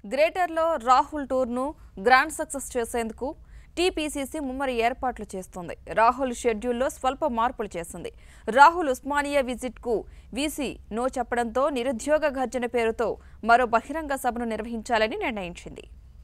గ్రేటర్లో రాహుల్ టూర్ను grand success చేసేందుకు TPCC ముమ్మరి ఏర్పాట్లు చేస్తోంది రాహుల్ షెడ్యూల్లో స్వల్ప మార్పులు చేసింది రాహుల్ ఉస్మానియా విజిట్కు వీసీ నో చెప్పడంతో నిరుద్యోగ గర్జన పేరుతో మరో బహిరంగ సభను నిర్వహించాలని నిర్ణయించింది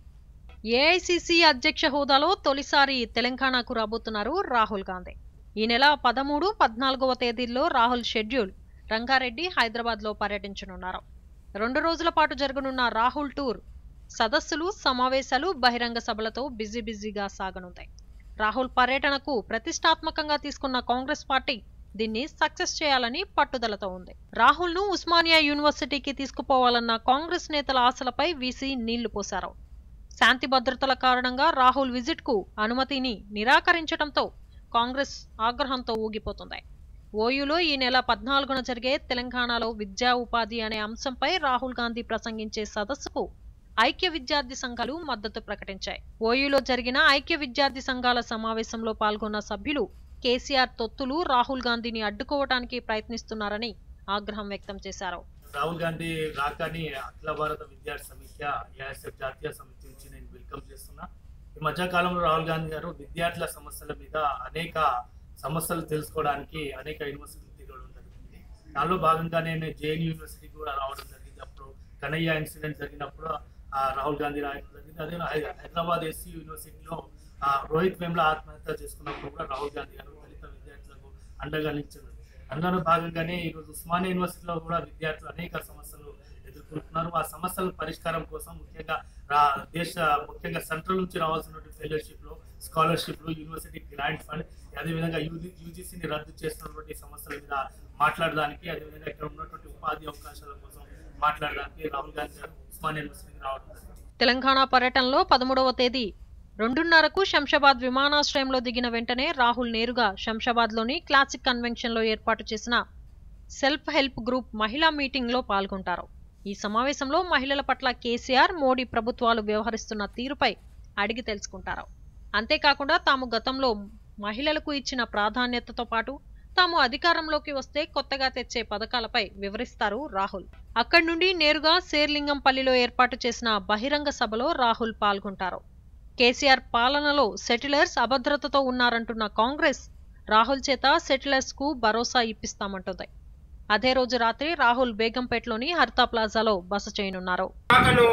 ఏఐసిసి అధ్యక్ష హోదాలో తొలిసారి తెలంగాణకు రాబోతున్నారు రాహుల్ గాంధీ ఈ నెల పదమూడు పద్నాలుగవ తేదీల్లో రాహుల్ షెడ్యూల్ రంగారెడ్డి హైదరాబాద్లో పర్యటించనున్నారు రెండు రోజుల పాటు జరగనున్న రాహుల్ టూర్ సదస్సులు సమావేశాలు బహిరంగ సభలతో బిజీ బిజీగా సాగనుంది రాహుల్ పర్యటనకు ప్రతిష్టాత్మకంగా తీసుకున్న కాంగ్రెస్ పార్టీ దీన్ని సక్సెస్ చేయాలని పట్టుదలతో ఉంది రాహుల్ ను ఉస్మానియా యూనివర్సిటీకి తీసుకుపోవాలన్న కాంగ్రెస్ నేతల ఆశలపై వీసీ నీళ్లు పోశారు శాంతి భద్రతల కారణంగా రాహుల్ విజిట్ కు అనుమతిని నిరాకరించడంతో కాంగ్రెస్ ఆగ్రహంతో ఊగిపోతుంది ఓయూలో ఈ నెల పద్నాలుగున జరిగే తెలంగాణలో విద్యా ఉపాధి అనే అంశంపై రాహుల్ గాంధీ ప్రసంగించే సదస్సుకు ఐక్య విద్యార్థి సంఘాలు మద్దతు ప్రకటించాయి ఓయూలో జరిగిన ఐక్య విద్యార్థి సంఘాల సమావేశంలో పాల్గొన్న సభ్యులు కేసీఆర్ తొత్తులు రాహుల్ గాంధీని అడ్డుకోవటానికి ప్రయత్నిస్తున్నారని ఆగ్రహం వ్యక్తం చేశారు రాహుల్ గాంధీ రాకని అఖిల భారత విద్యార్థి సమిఖ్య ఏఎస్ఎఫ్ జాతీయ సమితి నుంచి నేను వెల్కమ్ చేస్తున్నా ఈ మధ్య కాలంలో రాహుల్ గాంధీ గారు విద్యార్థుల సమస్యల మీద అనేక సమస్యలు తెలుసుకోవడానికి అనేక యూనివర్సిటీలు తిరగడం జరిగింది దానిలో భాగంగానే నేను జేఎన్ యూనివర్సిటీకి కూడా రావడం జరిగింది అప్పుడు కనయ్య ఇన్సిడెంట్ జరిగినప్పుడు ఆ, రాహుల్ గాంధీ రాయడం జరిగింది అదే హై- హైదరాబాద్ ఎస్సీ యూనివర్సిటీలో ఆ, రోహిత్ వేమ్ల ఆత్మహత్య చేసుకున్నప్పుడు కూడా రాహుల్ గాంధీ గారు దళిత విద్యార్థులకు అండగా నిలిచారు అందులో భాగంగానే ఈరోజు ఉస్మానియా యూనివర్సిటీలో కూడా విద్యార్థులు అనేక సమస్యలు ఎదుర్కొంటున్నారు ఆ సమస్యల పరిష్కారం కోసం ముఖ్యంగా రా- దేశ ముఖ్యంగా సెంట్రల్ నుంచి రావాల్సిన ఫెలోషిప్ లో స్కాలర్షిప్ లో యూనివర్సిటీ గ్రాంట్ ఫండ్ అదేవిధంగా యూజీసీని రద్దు చేస్తున్నటువంటి సమస్యల మీద మాట్లాడడానికి అదేవిధంగా ఇక్కడ ఉన్నటువంటి ఉపాధి అవకాశాల కోసం మాట్లాడడానికి రాహుల్ గాంధీ గారు ఉస్మానియా యూనివర్సిటీకి రావడం జరిగింది తెలంగాణ పర్యటనలో పదమూడవ తేదీ రెండున్నరకు శంషాబాద్ విమానాశ్రయంలో దిగిన వెంటనే రాహుల్ నేరుగా శంషాబాద్లోని క్లాసిక్ కన్వెన్షన్లో ఏర్పాటు చేసిన సెల్ఫ్ హెల్ప్ గ్రూప్ మహిళా మీటింగ్లో పాల్గొంటారు ఈ సమావేశంలో మహిళల పట్ల కేసీఆర్ మోడీ ప్రభుత్వాలు వ్యవహరిస్తున్న తీరుపై అడిగి తెలుసుకుంటారు అంతేకాకుండా తాము గతంలో మహిళలకు ఇచ్చిన ప్రాధాన్యతతో పాటు తాము అధికారంలోకి వస్తే కొత్తగా తెచ్చే పథకాలపై వివరిస్తారు రాహుల్ అక్కడి నుండి నేరుగా శేర్లింగంపల్లిలో ఏర్పాటు చేసిన బహిరంగ సభలో రాహుల్ పాల్గొంటారు కేసీఆర్ పాలనలో సెటిలర్స్ అభద్రతతో ఉన్నారంటున్న కాంగ్రెస్ రాహుల్ చేత సెటిలర్స్ కు భరోసా ఇప్పిస్తామంటుంది అదే రోజు రాత్రి రాహుల్ బేగంపేటలోని హర్తా ప్లాజాలో బస చేయనున్నారు రాకను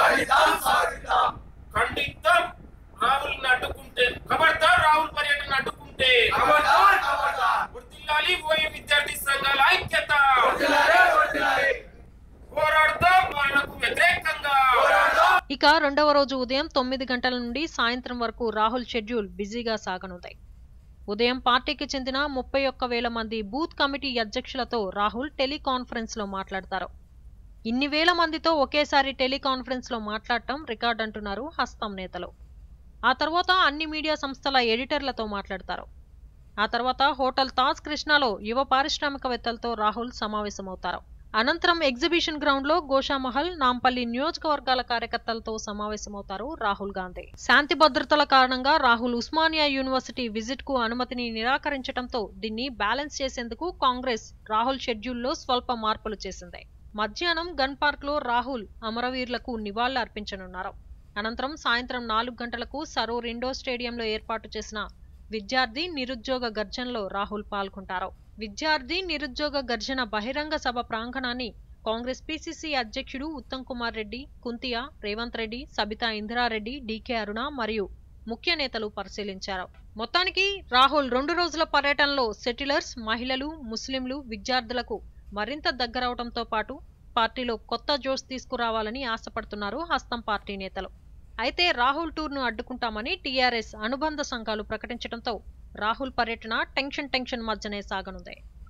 ఖండితం రాహుల్ అడ్డుకుంటే ఖబర్దార్ రాహుల్ పర్యటన అడ్డుకుంటే గుర్తిల్లాలి ఓయూ విద్యార్థి సంఘాల ఐక్యత పోరాడతాం వాళ్ళకు వ్యతిరేకంగా ఇక రెండవ రోజు ఉదయం తొమ్మిది గంటల నుండి సాయంత్రం వరకు రాహుల్ షెడ్యూల్ బిజీగా సాగనుంది ఉదయం పార్టీకి చెందిన ముప్పై ఒక్క వేల మంది బూత్ కమిటీ అధ్యక్షులతో రాహుల్ టెలికాన్ఫరెన్స్ లో మాట్లాడతారు ఇన్ని వేల మందితో ఒకేసారి టెలికాన్ఫరెన్స్ లో మాట్లాడటం రికార్డ్ అంటున్నారు హస్తం నేతలు ఆ తర్వాత అన్ని మీడియా సంస్థల ఎడిటర్లతో మాట్లాడతారు ఆ తర్వాత హోటల్ తాజ్ కృష్ణలో యువ పారిశ్రామికవేత్తలతో రాహుల్ సమావేశమవుతారు అనంతరం ఎగ్జిబిషన్ గ్రౌండ్ లో గోషామహల్ నాంపల్లి నియోజకవర్గాల కార్యకర్తలతో సమావేశమవుతారు రాహుల్ గాంధీ శాంతి భద్రతల కారణంగా రాహుల్ ఉస్మానియా యూనివర్సిటీ విజిట్ కు అనుమతిని నిరాకరించడంతో దీన్ని బ్యాలెన్స్ చేసేందుకు కాంగ్రెస్ రాహుల్ షెడ్యూల్లో స్వల్ప మార్పులు చేసింది మధ్యాహ్నం గన్ పార్క్ లో రాహుల్ అమరవీరులకు నివాళులు అర్పించనున్నారు అనంతరం సాయంత్రం నాలుగు గంటలకు సరూర్ ఇండోర్ స్టేడియంలో ఏర్పాటు చేసిన విద్యార్థి నిరుద్యోగ గర్జనలో రాహుల్ పాల్గొంటారు విద్యార్థి నిరుద్యోగ గర్జన బహిరంగ సభ ప్రాంగణాన్ని కాంగ్రెస్ పిసిసి అధ్యక్షుడు ఉత్తమ్ కుమార్ రెడ్డి కుంతియా రేవంత్ రెడ్డి సబితా ఇందిరారెడ్డి డీకే అరుణ మరియు ముఖ్య నేతలు పరిశీలించారు మొత్తానికి రాహుల్ రెండు రోజుల పర్యటనలో సెటిలర్స్ మహిళలు ముస్లింలు విద్యార్థులకు మరింత దగ్గరవడంతో పాటు పార్టీలో కొత్త జోష్ తీసుకురావాలని ఆశపడుతున్నారు హస్తం పార్టీ నేతలు అయితే రాహుల్ టూర్ను అడ్డుకుంటామని టీఆర్ఎస్ అనుబంధ సంఘాలు ప్రకటించడంతో రాహుల్ పర్యటన టెన్షన్ టెన్షన్ మధ్యనే సాగనుంది